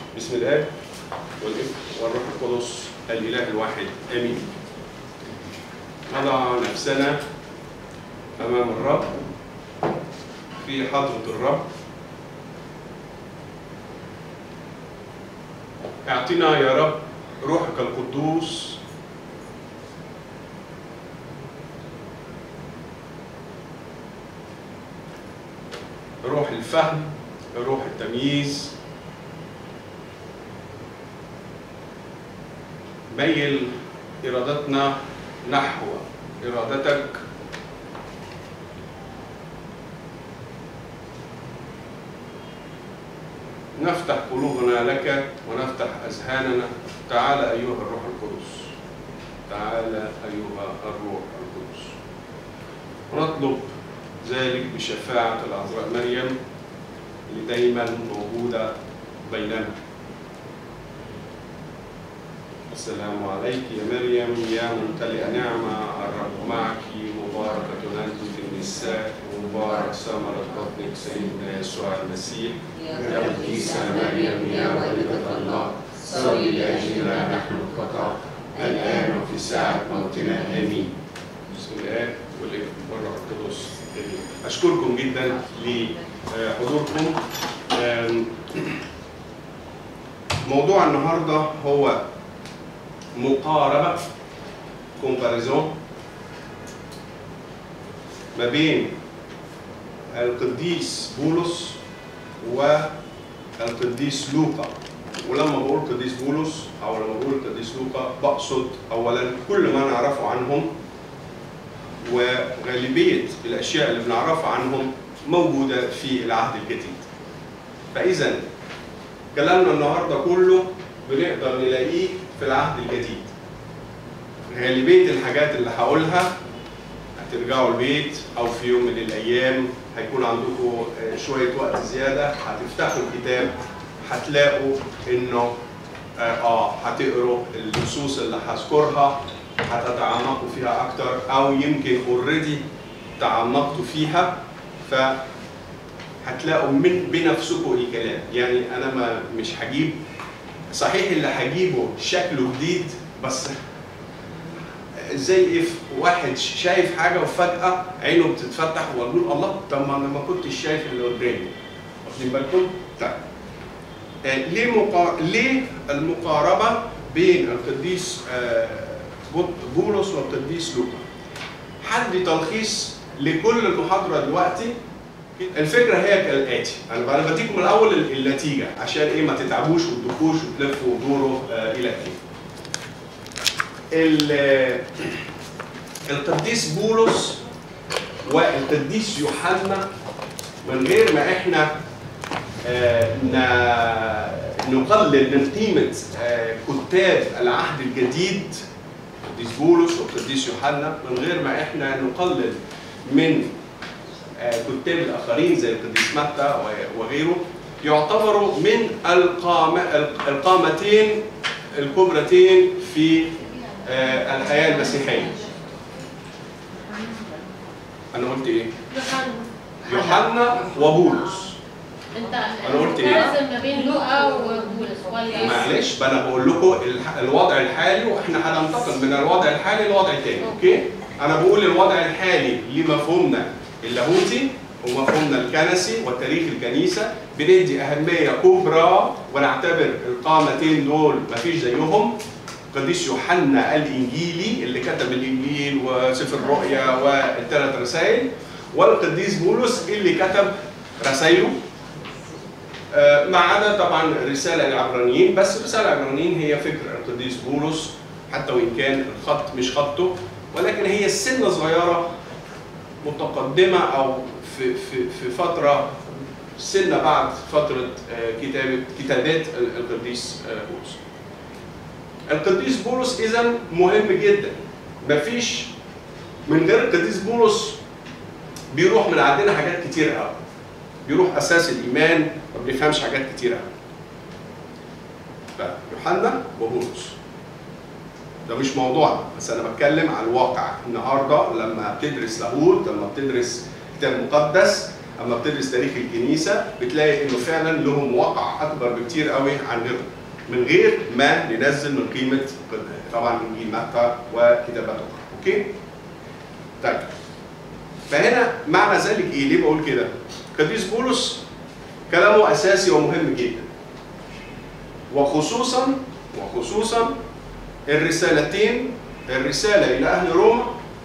بسم الله والابن والروح القدس الاله الواحد امين نضع نفسنا امام الرب في حضره الرب اعطنا يا رب روحك القدوس روح الفهم روح التمييز ميل إرادتنا نحو إرادتك نفتح قلوبنا لك ونفتح أذهاننا تعال أيها الروح القدس تعال أيها الروح القدس ونطلب ذلك بشفاعة العذراء مريم اللي دايما موجودة بيننا السلام عليك يا مريم يا ممتلئة نعمة الرب معك مباركة أنت في النساء ومبارك ثمرة بطنك سيدنا يسوع المسيح يا قديسة مريم يا والدة الله صلي لأجلنا نحن الخطأ الآن وفي ساعة موتنا آمين بسم الله والابن والروح القدس آمين. أشكركم جدا لحضوركم آم، موضوع النهارده هو مقاربة كومباريزون ما بين القديس بولس والقديس لوقا ولما بقول قديس بولس او لما بقول قديس لوقا بقصد اولا كل ما نعرفه عنهم وغالبيه الاشياء اللي بنعرفها عنهم موجوده في العهد الجديد. فاذا كلامنا النهارده كله بنقدر نلاقيه في العهد الجديد. غالبيه الحاجات اللي هقولها هترجعوا البيت او في يوم من الايام هيكون عندكم آه، شويه وقت زياده هتفتحوا الكتاب هتلاقوا انه اه آه، هتقروا النصوص اللي هذكرها هتتعمقوا فيها اكتر او يمكن اوريدي تعمقتوا فيها ف هتلاقوا من بنفسكم الكلام يعني انا ما مش هجيب صحيح اللي هجيبه شكله جديد بس زي ايه واحد شايف حاجه وفجاه عينه بتتفتح ويقول الله طب ما انا ما كنتش شايف اللي قدامي واخدين بالكم؟ طيب آه، ليه مقا... ليه المقاربه بين القديس آه، بط- بولس والقديس لوقا؟ حد تلخيص لكل المحاضره دلوقتي الفكره هي كالاتي انا أنا بديكم الاول النتيجه عشان ايه ما تتعبوش وتدوخوش وتلفوا وتدوروا آه، الى اخره ال- القديس بولس والقديس يوحنا من غير ما احنا آه، ن- نقلل من قيمة آه، كتاب العهد الجديد القديس بولس والقديس يوحنا من غير ما احنا نقلل من آه، كتاب الآخرين زي القديس متى و- وغيره يعتبروا من القامة القامتين الكبرتين في آه، الحياة المسيحية أنا قلت إيه؟ يوحنا وبولس انت أنا قلت إيه؟ لازم ما بين لوقا وبولس ولا معلش بقى انا بقول لكم الح- الوضع الحالي واحنا هننتقل من الوضع الحالي للوضع الثاني اوكي انا بقول الوضع الحالي لمفهومنا اللاهوتي ومفهومنا الكنسي وتاريخ الكنيسه بندي اهميه كبرى ونعتبر القامتين دول مفيش زيهم القديس يوحنا الانجيلي اللي كتب الانجيل وسفر الرؤيا والثلاث رسائل والقديس بولس اللي كتب رسائله آه، ما عدا طبعا رساله العبرانيين بس رساله العبرانيين هي فكر القديس بولس حتى وان كان الخط مش خطه ولكن هي سنه صغيره متقدمه او في في في فتره سنه بعد فتره آه، كتابه كتابات ال- القديس آه، بولس. القديس بولس اذا مهم جدا مفيش من غير القديس بولس بيروح من عندنا حاجات كتير قوي بيروح اساس الايمان ما بنفهمش حاجات كتير قوي فيوحنا وبولس ده مش موضوعنا بس انا بتكلم عن الواقع النهارده لما بتدرس لاهوت لما بتدرس كتاب مقدس اما بتدرس تاريخ الكنيسه بتلاقي انه فعلا لهم وقع اكبر بكتير قوي عن غيرهم من غير ما ننزل من قيمه طبعا انجيل متى وكتابات اخرى اوكي طيب فهنا معنى ذلك ايه ليه بقول كده قديس بولس كلامه اساسي ومهم جدا وخصوصا وخصوصا الرسالتين الرساله الى اهل روما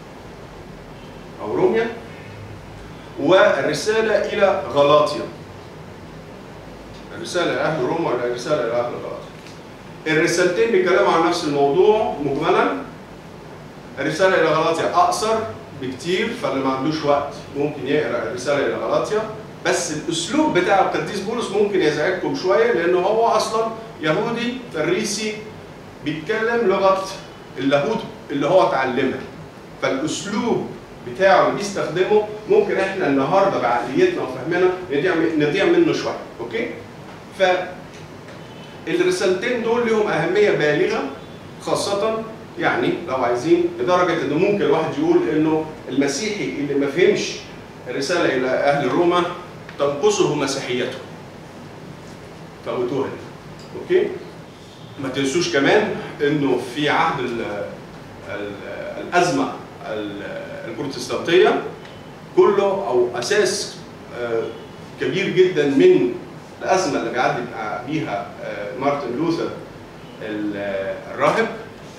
او روميا والرساله الى غلاطيا الرساله الى اهل روما والرساله الى اهل غلاطيا الرسالتين بيتكلموا عن نفس الموضوع مجملا الرساله الى غلاطيا اقصر بكتير فاللي ما عندوش وقت ممكن يقرا الرساله الى غلاطيا بس الاسلوب بتاع القديس بولس ممكن يزعجكم شويه لانه هو اصلا يهودي فريسي بيتكلم لغه اللاهوت اللي هو اتعلمها فالاسلوب بتاعه اللي بيستخدمه ممكن احنا النهارده بعقليتنا وفهمنا نضيع نضيع منه شويه اوكي ف الرسالتين دول لهم اهميه بالغه خاصه يعني لو عايزين لدرجه انه ممكن الواحد يقول انه المسيحي اللي ما فهمش الرساله الى اهل روما تنقصه مسيحيته فوتوها اوكي ما تنسوش كمان انه في عهد ال ال الازمه البروتستانتيه كله او اساس كبير جدا من الازمه اللي بيعدي بيها مارتن لوثر الراهب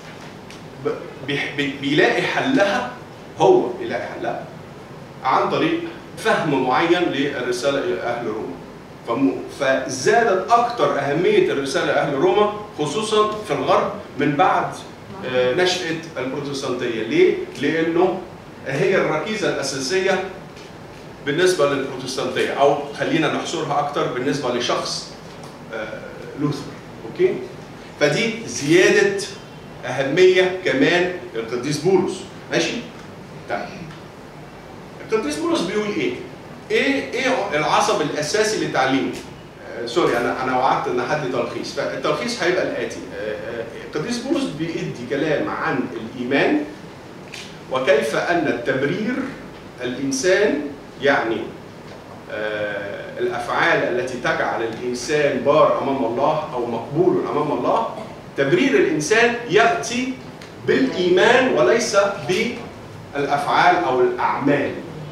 بيلاقي حلها هو بيلاقي حلها عن طريق فهم معين للرساله الى اهل روما فزادت اكثر اهميه الرساله لاهل روما خصوصا في الغرب من بعد نشاه البروتستانتيه ليه؟ لانه هي الركيزه الاساسيه بالنسبه للبروتستانتيه او خلينا نحصرها اكثر بالنسبه لشخص لوثر اوكي فدي زياده اهميه كمان القديس بولس ماشي طيب القديس بولس بيقول ايه ايه ايه العصب الاساسي للتعليم آه سوري انا انا وعدت ان حد تلخيص فالتلخيص هيبقى الاتي آه القديس بولس بيدي كلام عن الايمان وكيف ان التبرير الانسان يعني آه الافعال التي تجعل الانسان بار امام الله او مقبول امام الله تبرير الانسان ياتي بالايمان وليس بالافعال او الاعمال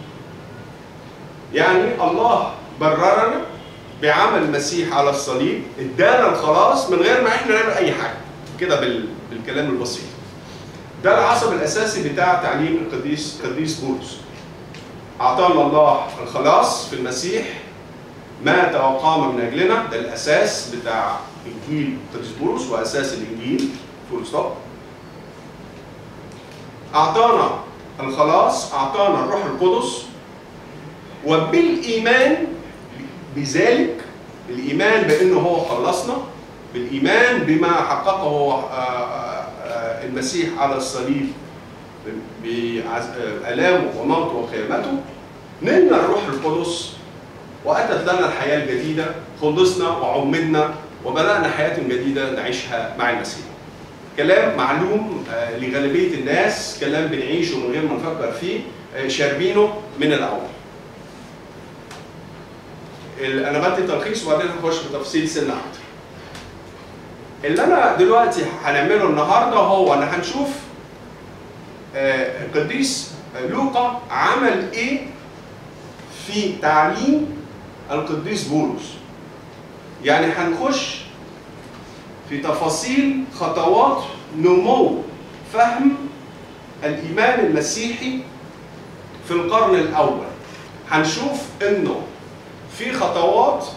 يعني الله بررنا بعمل المسيح على الصليب ادانا الخلاص من غير ما احنا نعمل اي حاجه كده بالكلام البسيط ده العصب الاساسي بتاع تعليم القديس القديس بولس اعطانا الله الخلاص في المسيح مات وقام من اجلنا ده الاساس بتاع انجيل القديس بولس واساس الانجيل فول ستوب اعطانا الخلاص اعطانا الروح القدس وبالايمان بذلك الايمان بانه هو خلصنا بالايمان بما حققه المسيح على الصليب بآلامه وموته وقيامته نلنا الروح القدس واتت لنا الحياه الجديده خلصنا وعمدنا وبدانا حياه جديده نعيشها مع المسيح. كلام معلوم لغالبيه الناس، كلام بنعيشه من غير ما نفكر فيه، شاربينه من الاول. انا بدي تلخيص وبعدين هنخش في تفصيل سنه اكتر. اللي انا دلوقتي هنعمله النهارده هو ان هنشوف القديس لوقا عمل ايه في تعليم القديس بولس يعني هنخش في تفاصيل خطوات نمو فهم الايمان المسيحي في القرن الاول هنشوف انه في خطوات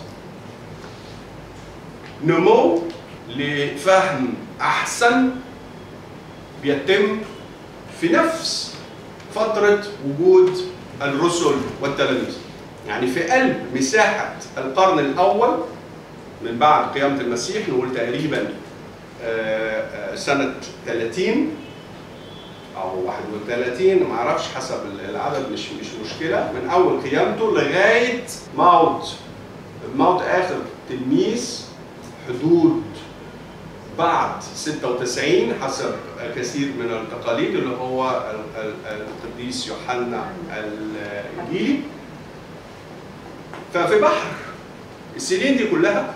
نمو لفهم احسن بيتم في نفس فتره وجود الرسل والتلاميذ يعني في قلب مساحه القرن الاول من بعد قيامه المسيح نقول تقريبا سنه 30 او 31 ما اعرفش حسب العدد مش مش مشكله من اول قيامته لغايه موت موت اخر تلميذ حدود بعد 96 حسب كثير من التقاليد اللي هو القديس يوحنا الانجيلي ففي بحر السنين دي كلها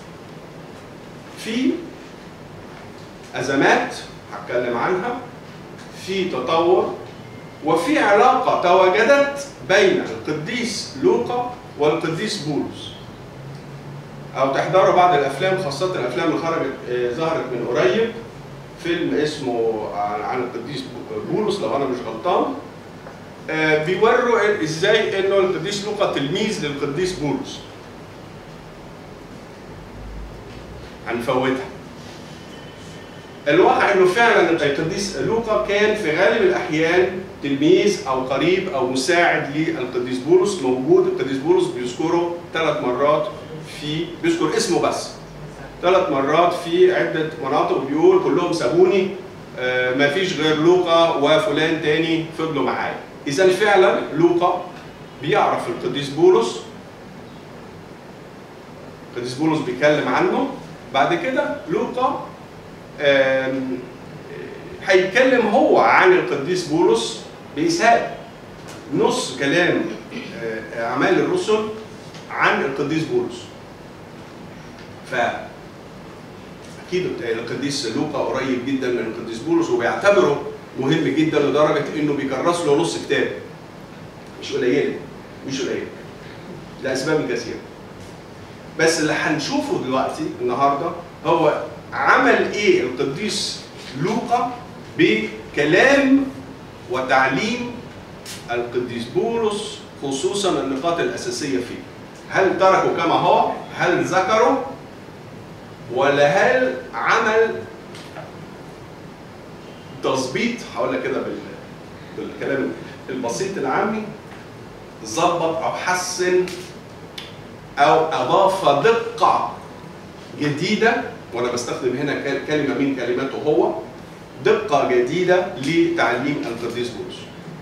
في ازمات هتكلم عنها في تطور وفي علاقه تواجدت بين القديس لوقا والقديس بولس او تحضروا بعض الافلام خاصه الافلام اللي خرجت آه، ظهرت من قريب فيلم اسمه عن عن القديس بولس لو انا مش غلطان آه، بيوروا ازاي انه القديس لوقا تلميذ للقديس بولس هنفوتها الواقع انه فعلا القديس لوقا كان في غالب الاحيان تلميذ او قريب او مساعد للقديس بولس موجود القديس بولس بيذكره ثلاث مرات في بيذكر اسمه بس ثلاث مرات في عده مناطق وبيقول كلهم سابوني آه، ما فيش غير لوقا وفلان تاني فضلوا معايا اذا فعلا لوقا بيعرف القديس بولس القديس بولس بيتكلم عنه بعد كده لوقا آم، هيتكلم هو عن القديس بولس بإسهاب نص كلام آه، أعمال الرسل عن القديس بولس ف أكيد القديس لوقا قريب جدا من القديس بولس وبيعتبره مهم جدا لدرجة إنه بيكرس له نص كتاب مش قليلة مش قليلة لأسباب كثيرة بس اللي هنشوفه دلوقتي النهارده هو عمل ايه القديس لوقا بكلام وتعليم القديس بولس خصوصا النقاط الاساسيه فيه هل تركه كما هو هل ذكره ولا هل عمل تظبيط هقول لك كده بال- بالكلام البسيط العامي ظبط او حسن او اضاف دقه جديده وانا بستخدم هنا ك- كلمه من كلماته هو دقه جديده لتعليم القديس بولس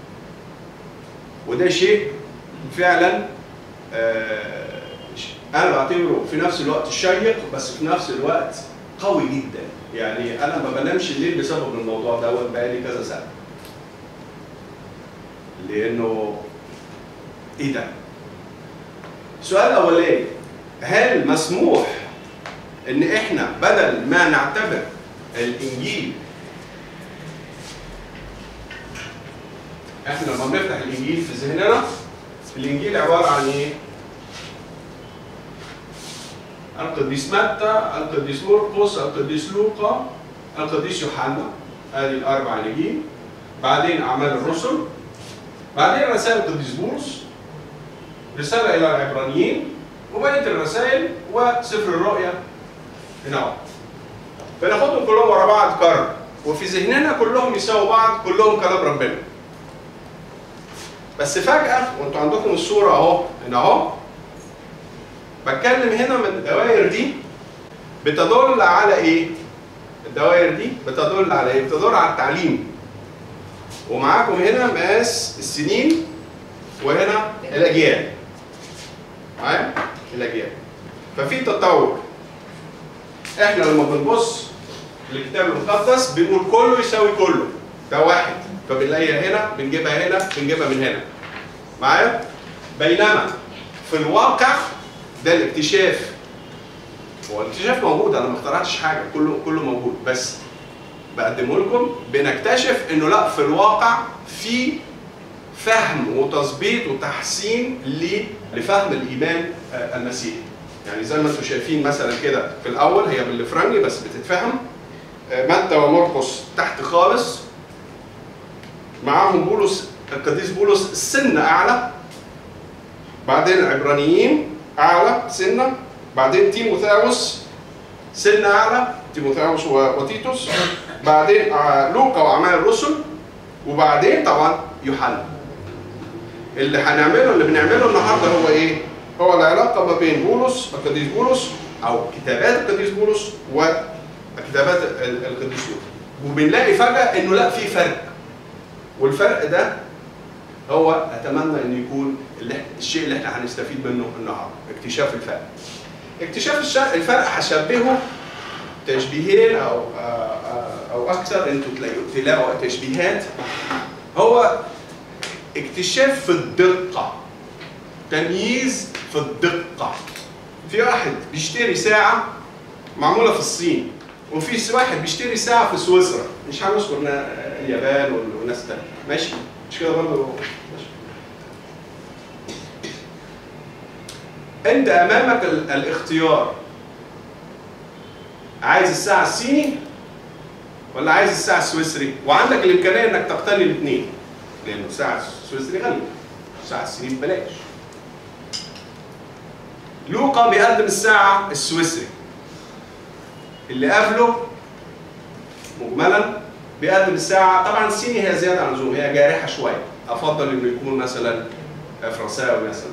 وده شيء فعلا آه، ش- انا بعتبره في نفس الوقت شيق بس في نفس الوقت قوي جدا يعني انا ما بنامش الليل بسبب الموضوع دوت بقالي كذا سنه لانه ايه ده السؤال الاولاني هل مسموح ان احنا بدل ما نعتبر الانجيل احنا لما بنفتح الانجيل في ذهننا الانجيل عباره عن ايه؟ القديس متى، القديس مرقس، القديس لوقا، القديس يوحنا ادي الاربع اناجيل بعدين اعمال الرسل بعدين رسائل القديس بولس رساله الى العبرانيين وبقيه الرسائل وسفر الرؤيا هنا فناخدهم كلهم ورا بعض كرر وفي ذهننا كلهم يساووا بعض كلهم كلام ربنا بس فجأة وانتوا عندكم الصورة اهو هنا اهو بتكلم هنا من الدوائر دي بتدل على ايه؟ الدوائر دي بتدل على ايه؟ بتدل على التعليم ومعاكم هنا مقاس السنين وهنا الاجيال معايا؟ الاجيال ففي تطور احنا لما بنبص للكتاب المقدس بنقول كله يساوي كله ده واحد فبنلاقيها هنا بنجيبها هنا بنجيبها من هنا معايا بينما في الواقع ده الاكتشاف هو الاكتشاف موجود انا ما اخترعتش حاجه كله كله موجود بس بقدمه لكم بنكتشف انه لا في الواقع في فهم وتظبيط وتحسين ل- لفهم الايمان آه، المسيحي يعني زي ما انتم شايفين مثلا كده في الاول هي بالفرنجي بس بتتفهم آه، متى ومرقس تحت خالص معاهم بولس القديس بولس سنة أعلى بعدين العبرانيين أعلى سنة بعدين تيموثاوس سنة أعلى تيموثاوس و- وتيتوس بعدين آه، لوقا وأعمال الرسل وبعدين طبعا يوحنا اللي هنعمله اللي بنعمله النهارده هو ايه؟ هو العلاقه ما بين بولس القديس بولس او كتابات القديس بولس وكتابات ال- القديس لوقا وبنلاقي فجاه انه لا في فرق والفرق ده هو اتمنى ان يكون اللي الشيء اللي احنا هنستفيد منه النهارده اكتشاف الفرق اكتشاف الش- الفرق هشبهه تشبيهين او آه، او اكثر انتوا تلاقوا تلاقوا تشبيهات هو اكتشاف في الدقه تمييز في الدقه في واحد بيشتري ساعه معموله في الصين وفي واحد بيشتري ساعه في سويسرا مش هنذكر نا- اليابان والناس تانية ماشي مش كده برضه ماشي انت امامك ال- الاختيار عايز الساعه الصيني ولا عايز الساعه السويسري وعندك الامكانيه انك تقتني الاثنين لان الساعه السويسري غاليه الساعه الصيني ببلاش لوقا بيقدم الساعه السويسري اللي قبله مجملا بيقدم الساعه طبعا الصيني هي زياده عن اللزوم هي جارحه شويه افضل انه يكون مثلا فرنساوي مثلا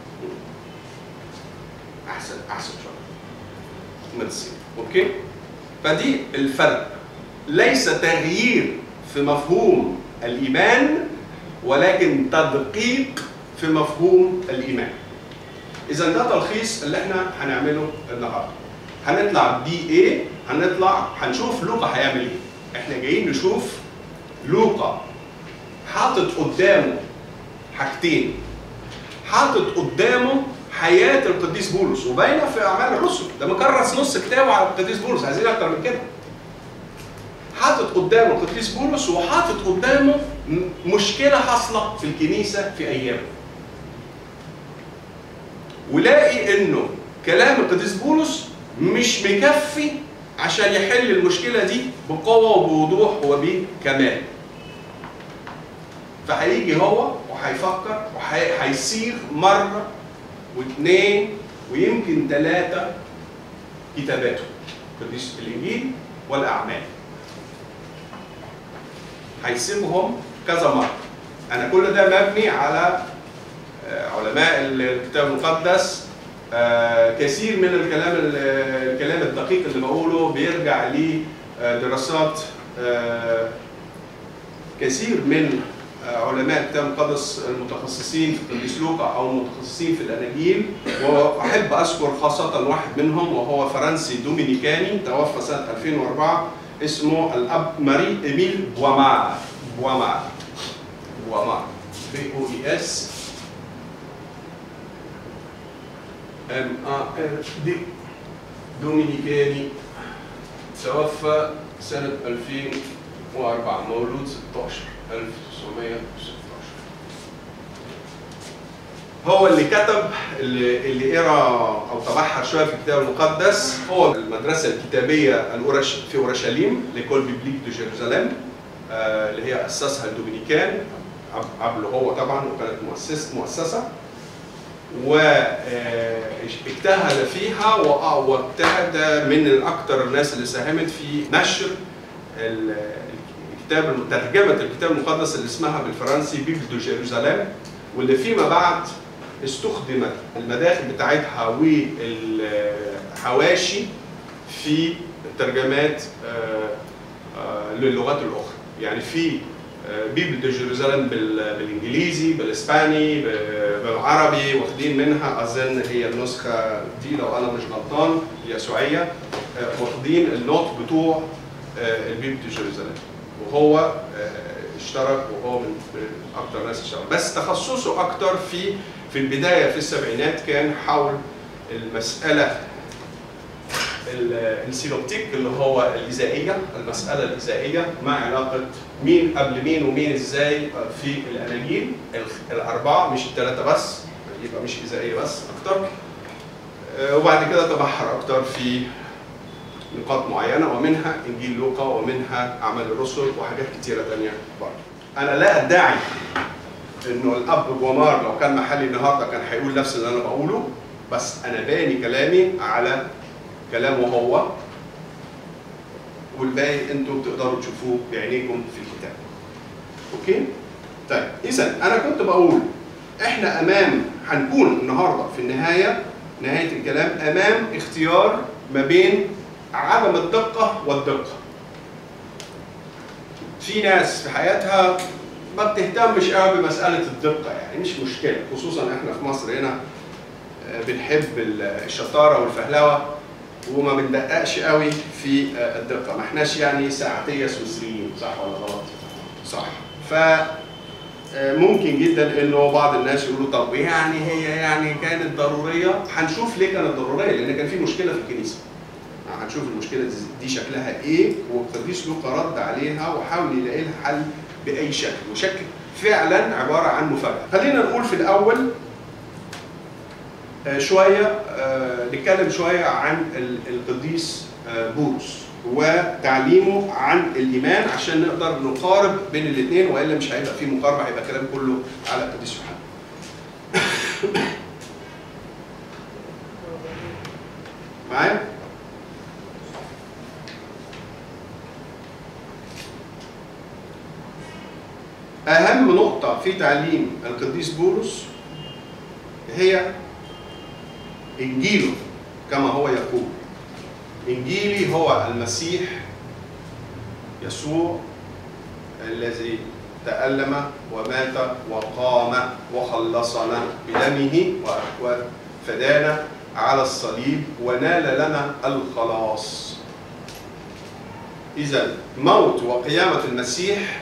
احسن احسن شويه من الصين اوكي فدي الفرق ليس تغيير في مفهوم الايمان ولكن تدقيق في مفهوم الايمان اذا ده تلخيص اللي احنا هنعمله النهارده هنطلع بي ايه هنطلع هنشوف لوقا هيعمل ايه احنا جايين نشوف لوقا حاطط قدامه حاجتين حاطط قدامه حياة القديس بولس وباينة في أعمال الرسل ده مكرس نص كتابه على القديس بولس عايزين أكتر من كده حاطط قدامه القديس بولس وحاطط قدامه م- مشكلة حاصلة في الكنيسة في أيامه ولاقي إنه كلام القديس بولس مش مكفي عشان يحل المشكلة دي بقوة وبوضوح وبكمال فهيجي هو وهيفكر وهيصيغ مرة واثنين ويمكن ثلاثة كتاباته قديس الإنجيل والأعمال هيسيبهم كذا مرة أنا كل ده مبني على آه، علماء الكتاب المقدس آه، كثير من الكلام الكلام الدقيق اللي بقوله بيرجع لدراسات آه، كثير من آه، علماء الكتاب المقدس المتخصصين في القديس لوقا او المتخصصين في الاناجيل واحب اذكر خاصه واحد منهم وهو فرنسي دومينيكاني توفى سنه 2004 اسمه الاب ماري ايميل بوامار بوامار بوامار بي او اي اس ام ا ار دي دومينيكاني توفى سنة 2004 مولود 16 1916 هو اللي كتب اللي, اللي قرا او تبحر شويه في الكتاب المقدس هو المدرسه الكتابيه الأورش في اورشليم لكول بيبليك دو جيروزاليم آه، اللي هي اسسها الدومينيكان عب- قبله هو طبعا وكانت مؤسس مؤسسه واجتهد فيها وأ- واجتهد من اكثر الناس اللي ساهمت في نشر ال- الكتاب ترجمه الكتاب المقدس اللي اسمها بالفرنسي بيبل دو جيروزاليم واللي فيما بعد استخدمت المداخل بتاعتها والحواشي في ترجمات آه، آه، للغات الاخرى يعني في آه، بيبل دو جيروزاليم بال- بالانجليزي بالاسباني ب- بالعربي واخدين منها اظن هي النسخه دي لو انا مش غلطان اليسوعيه آه، واخدين النوت بتوع آه، البيبل دو جيروزاليم وهو آه، اشترك وهو من من اكتر ناس اشترك بس تخصصه اكتر في في البدايه في السبعينات كان حول المساله ال- السينوبتيك اللي هو الإزائية المسألة الإزائية مع علاقة مين قبل مين ومين إزاي في الأناجيل ال- الأربعة مش الثلاثة بس يبقى مش إزائية بس أكتر آه، وبعد كده تبحر أكتر في نقاط معينة ومنها إنجيل لوقا ومنها أعمال الرسل وحاجات كتيرة تانية برضه أنا لا أدعي إنه الأب جومار لو كان محلي النهاردة كان هيقول نفس اللي أنا بقوله بس أنا باني كلامي على كلامه هو والباقي انتم تقدروا تشوفوه بعينيكم في الكتاب. اوكي؟ طيب اذا انا كنت بقول احنا امام هنكون النهارده في النهايه نهايه الكلام امام اختيار ما بين عدم الدقه والدقه. في ناس في حياتها ما بتهتمش قوي بمساله الدقه يعني مش مشكله خصوصا احنا في مصر هنا آه، بنحب الشطاره والفهلوه وما بندققش قوي في آه، الدقه ما احناش يعني ساعتيه سويسريين صح ولا غلط؟ صح ف آه، ممكن جدا انه بعض الناس يقولوا طب يعني هي يعني كانت ضروريه هنشوف ليه كانت ضروريه لان كان في مشكله في الكنيسه هنشوف المشكله دي شكلها ايه والقديس لوقا رد عليها وحاول يلاقي لها حل باي شكل وشكل فعلا عباره عن مفاجاه خلينا نقول في الاول آه، شويه آه، نتكلم شويه عن ال- القديس آه، بولس وتعليمه عن الايمان عشان نقدر نقارب بين الاثنين والا مش هيبقى في مقاربه هيبقى كلام كله على القديس يوحنا. معايا؟ أهم نقطة في تعليم القديس بولس هي إنجيله كما هو يقول إنجيلي هو المسيح يسوع الذي تألم ومات وقام وخلصنا بدمه وفدانا على الصليب ونال لنا الخلاص إذا موت وقيامة المسيح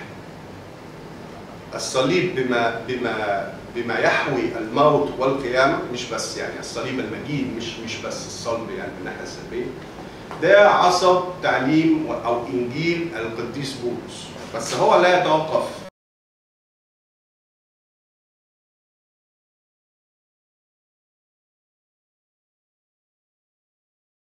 الصليب بما بما بما يحوي الموت والقيامة مش بس يعني الصليب المجيد مش مش بس الصلب يعني من الناحية السلبية ده عصب تعليم او انجيل القديس بولس بس هو لا يتوقف